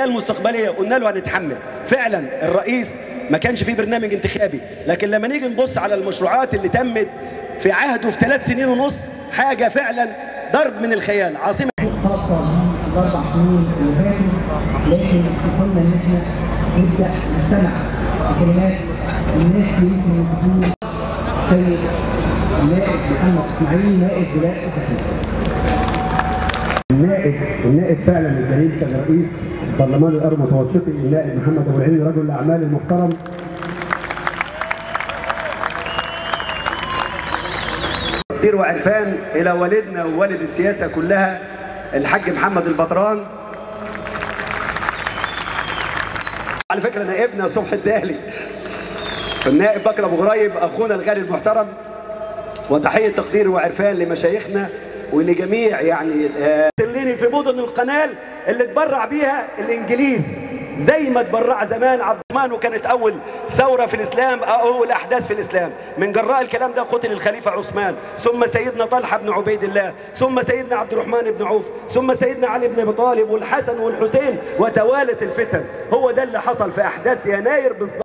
اجيال مستقبليه قلنا له هنتحمل فعلا الرئيس ما كانش فيه برنامج انتخابي لكن لما نيجي نبص على المشروعات اللي تمت في عهده في ثلاث سنين ونص حاجه فعلا ضرب من الخيال عاصمه خاصة بالأربع سنين اللي فاتوا لكن قلنا إن إحنا نبدأ نستمع لكلمات الناس اللي يمكن تكون سيد النائب محمد إسماعيل نائب ولاية التحرير. النائب النائب فعلا الجليل كان رئيس برلمان الارض المتوسطي النائب محمد ابو العلي رجل الاعمال المحترم تقدير وعرفان الى والدنا ووالد السياسه كلها الحاج محمد البطران على فكره نائبنا صبح الدالي النائب بكر ابو غريب اخونا الغالي المحترم وتحيه تقدير وعرفان لمشايخنا ولجميع يعني الليني في مدن القنال اللي اتبرع بيها الانجليز زي ما اتبرع زمان عبد الرحمن وكانت اول ثوره في الاسلام او اول احداث في الاسلام من جراء الكلام ده قتل الخليفه عثمان ثم سيدنا طلحه بن عبيد الله ثم سيدنا عبد الرحمن بن عوف ثم سيدنا علي بن ابي طالب والحسن والحسين وتوالت الفتن هو ده اللي حصل في احداث يناير بالظبط